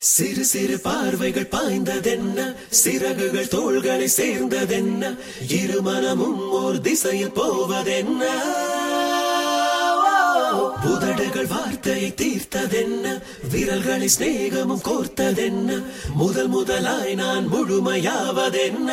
சிறு சிறு பார்வைகள் பாய்ந்ததென்ன சிறகுகள் தோள்களை சேர்ந்ததென்ன இருமனமும் ஓர் திசையில் போவதென்ன புதடுகள் வார்த்தையை தீர்த்ததென்ன விரல்களை சிநேகமும் கோர்த்ததென்ன முதல் முதலாய் நான் முழுமையாவதென்ன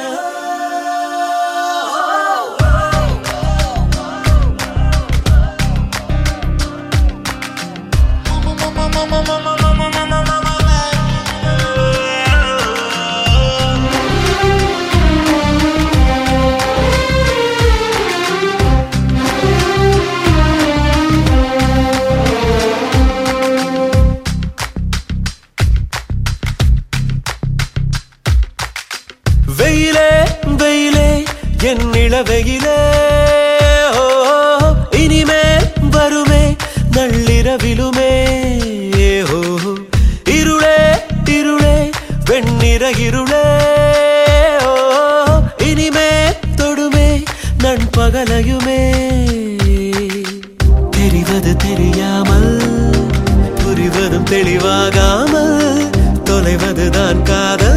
வெயிலே வெயிலே என் இளவெயிலே ஓ, இனிமே வருமே நள்ளிரவிலுமே ஓ, இருளே இருளே வெண்ணிற இருளே ஓ, இனிமே தொடுமே நண்பகலையுமே தெரிவது தெரியாமல் புரிவதும் தெளிவாகாமல் தொலைவதுதான் காதல்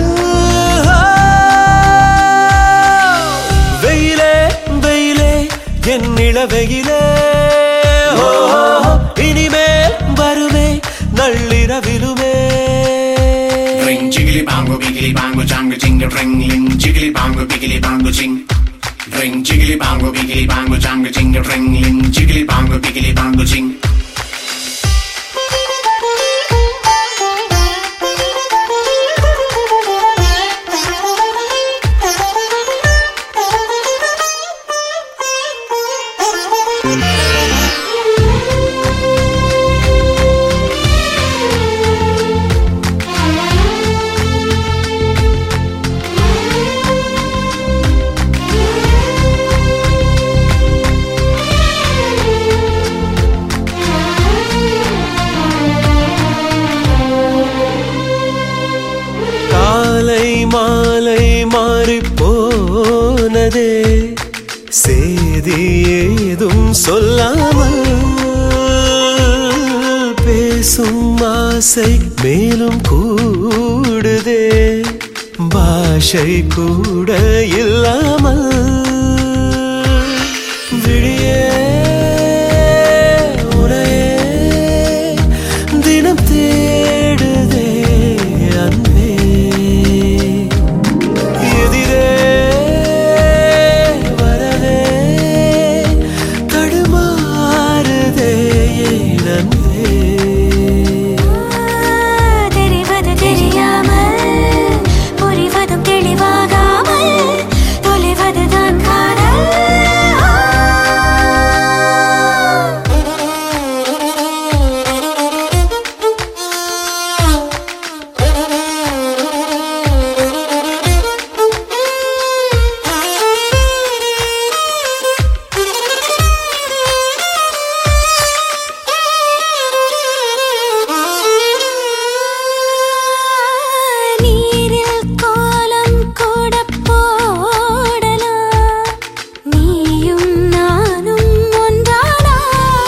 வெயிலே வெயிலே என் இளவெயிலே ஓ, இனிமே வருமே நள்ளிரவிலுமே Ring jiggly bongo biggly bongo jango jingle ring ling jiggly bongo biggly bongo jing. Ring jiggly bongo biggly bongo jango jingle ring ling jiggly bongo biggly bongo jing. காலை மாலை மாறிப் போனதே செய்தி ஏதும் சொல்லாமல் பேசும் ஆசை மேலும் கூடுதே பாஷை கூட இல்லாமல் விழியே உனையே தினம் தேடுதே அன்பே எதிரே வரவே தடுமாறுதே என் அன்பே தெரிவது தெரியாமல் புரிவதும் தெளிவாகாமல் தொலைவதுதான் காதல் நீரில் கோலம் கூட போடலாம் நீயும் நானும் ஒன்றானால்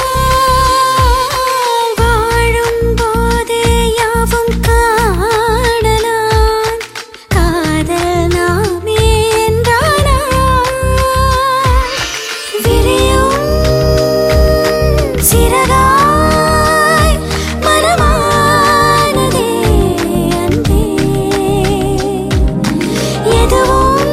வாழும் போதே யாவும் காணலாம் காதல் நாமே என்றானால் விரியும் சிறகாய் மனமானதே அன்பே எதுவும்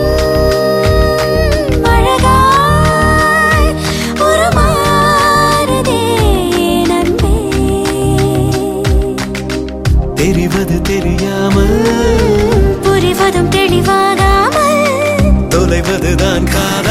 அழகாய் உருமாறுதே நன்பே தெரிவது தெரியாமல் புரிவதும் தெளிவாகாமல் தொலைவதுதான் காதல்